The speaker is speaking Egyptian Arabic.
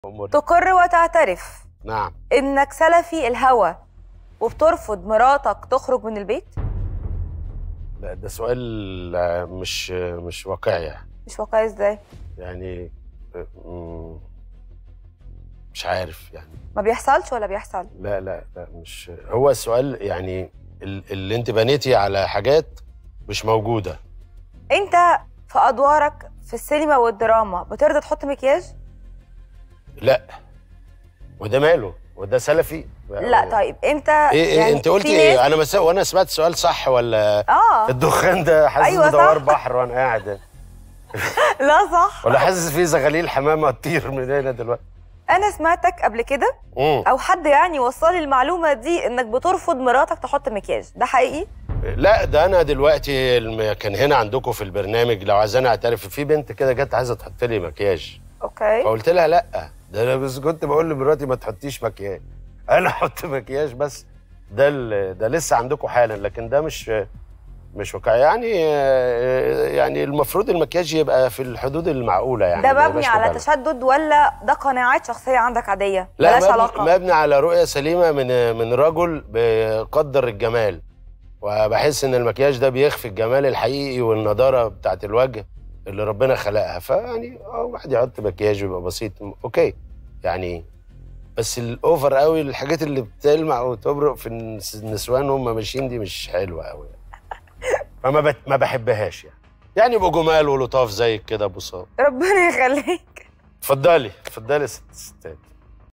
أموري. تقر وتعترف نعم انك سلفي الهوى وبترفض مراتك تخرج من البيت لا ده سؤال آه، مش مش واقعي يعني. مش واقعي ازاي يعني آه، مم، مش عارف يعني ما بيحصلش ولا بيحصل لا لا لا مش هو السؤال يعني ال- اللي انت بنيتي على حاجات مش موجوده انت في ادوارك في السينما والدراما بترضى تحط مكياج لا وده ماله وده سلفي لا طيب انت ايه ايه يعني انت قلتي في ايه ناس- انا مس... وانا سمعت السؤال صح ولا اه الدخان ده حاسس أيوة أيوة بدوار صح. بحر وانا قاعد لا صح ولا حاسس في زغاليل حمامه تطير من هنا دلوقتي انا سمعتك قبل كده مم. او حد يعني وصل لي المعلومه دي انك بترفض مراتك تحط مكياج ده حقيقي لا ده انا دلوقتي الم- كان هنا عندكم في البرنامج لو عايزاني اعترف في بنت كده جت عايزه تحط لي مكياج اوكي فقلت لها لا ده انا بس كنت بقول لمراتي ما تحطيش مكياج انا احط مكياج بس ده ال- ده لسه عندكم حالا لكن ده مش مش واقعي يعني آه، يعني المفروض المكياج يبقى في الحدود المعقوله يعني ده ما مبني يبقاش على مبالغ. تشدد ولا ده قناعات شخصيه عندك عاديه لا ملهاش مبني, علاقه مبني على رؤيه سليمه من من رجل بيقدر الجمال وبحس ان المكياج ده بيخفي الجمال الحقيقي والنضاره بتاعت الوجه اللي ربنا خلقها فيعني اه واحد يحط مكياج ويبقى بسيط اوكي يعني بس الاوفر قوي الحاجات اللي بتلمع وتبرق في النس- النسوان وهم ماشيين دي مش حلوه قوي فما بت... ما بحبهاش يعني يعني يبقوا جمال ولطاف زيك كده بصاب ربنا يخليك اتفضلي اتفضلي يا ست الستات